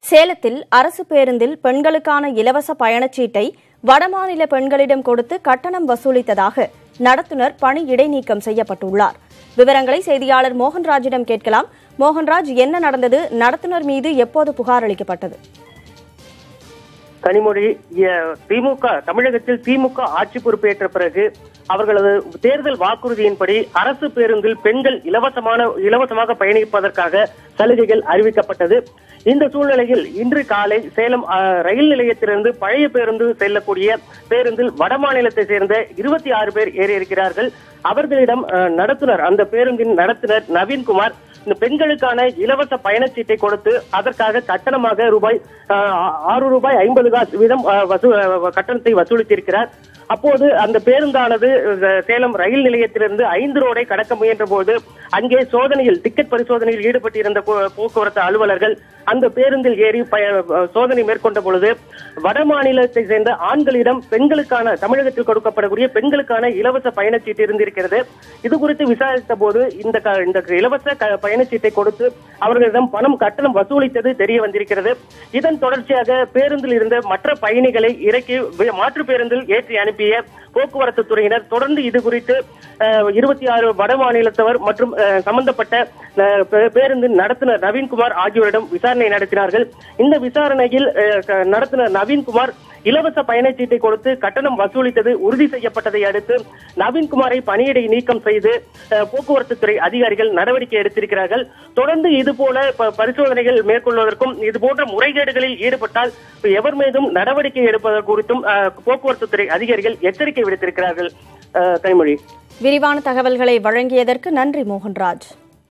சேலத்தில் அரசு பேருந்தில் பெண்களுக்கான இலவச பயணச்சீட்டை வடமாநில பெண்களிடம் கொடுத்து கட்டணம் வசூலித்ததாக நடத்துனர் பணி இடைநீக்கம் செய்யப்பட்டுள்ளார் விவரங்களை செய்தியாளர் மோகன்ராஜிடம் கேட்கலாம் மோகன்ராஜ் என்ன நடந்தது நடத்துனர் மீது எப்போது புகார் அளிக்கப்பட்டது கனிமொழி எ- திமுக தமிழகத்தில் திமுக ஆட்சி பொறுப்பேற்ற பிறகு அவர்களது தேர்தல் வாக்குறுதியின்படி அரசு பேருந்தில் பெண்கள் இலவசமான இலவசமாக பயணிப்பதற்காக சலுகைகள் அறிவிக்கப்பட்டது இந்த சூழ்நிலையில் இன்று காலை சேலம் அ, ரயில் நிலையத்திலிருந்து பழைய பேருந்து செல்லக்கூடிய பேருந்தில் வடமாநிலத்தை சேர்ந்த இருபத்தி ஆறு பேர் ஏறியிருக்கிறார்கள் அவர்களிடம் அ, நடத்துனர் அந்த பேருந்தின் நடத்துனர் நவீன்குமார் இந்த பெண்களுக்கான இலவச பயணச்சீட்டை கொடுத்து அதற்காக கட்டணமாக ரூபாய் அஹ், ஆறு ரூபாய் ஐம்பது காசு வீதம் அஹ், வசூ அஹ், கட்டணத்தை வசூலித்திருக்கிறார் அப்போது அந்த பேருந்தானது அஹ், சேலம் ரயில் நிலையத்திலிருந்து ஐந்து ரோடை கடக்க முயன்ற போது அங்கே சோதனையில் டிக்கெட் பரிசோதனையில் ஈடுபட்டிருந்த போ- போக்குவரத்து அலுவலர்கள் அந்த பேருந்தில் ஏறி பய- அஹ், சோதனை மேற்கொண்ட பொழுது வட மாநிலத்தை சேர்ந்த ஆண்களிடம் பெண்களுக்கான தமிழகத்தில் கொடுக்கப்படக்கூடிய பெண்களுக்கான இலவச பயணச்சீட்டு இருந்திருக்கிறது இது குறித்து விசாரித்த போது இந்த க- இந்த இலவச க- பயணச்சீட்டை கொடுத்து அவர்களிடம் பணம் கட்டணம் வசூலித்தது தெரிய வந்திருக்கிறது இதன் தொடர்ச்சியாக பேருந்தில் இருந்த மற்ற பயணிகளை இறக்கி வே- மாற்று பேருந்தில் ஏற்றி அனுப்பிய போக்குவரத்து துறையினர் தொடர்ந்து இது குறித்து இருபத்தி ஆறு வட மாநிலத்தவர் மற்றும் அஹ், சம்பந்தப்பட்ட அஹ், பே- பேருந்தின் நடத்துனர் நவீன்குமார் ஆகியோரிடம் விசாரணை நடத்தினார்கள் இந்த விசாரணையில் அஹ், க- நடத்துனர் நவீன்குமார் இலவச பயணச்சீட்டை கொடுத்து கட்டணம் வசூலித்தது உறுதி செய்யப்பட்டதை அடுத்து நவீன்குமாரை பணியிடை நீக்கம் செய்து அஹ், போக்குவரத்து துறை அதிகாரிகள் நடவடிக்கை எடுத்திருக்கிறார்கள் தொடர்ந்து இது போல ப- பரிசோதனைகள் மேற்கொள்வதற்கும் இது போன்ற முறைகேடுகளில் ஈடுபட்டால் எவர் மீதும் நடவடிக்கை எடுப்பது குறித்தும் அஹ், போக்குவரத்து துறை அதிகாரிகள் எச்சரிக்கை விடுத்திருக்கிறார்கள் அஹ், கனிமொழி விரிவான தகவல்களை வழங்கியதற்கு நன்றி மோகன்ராஜ்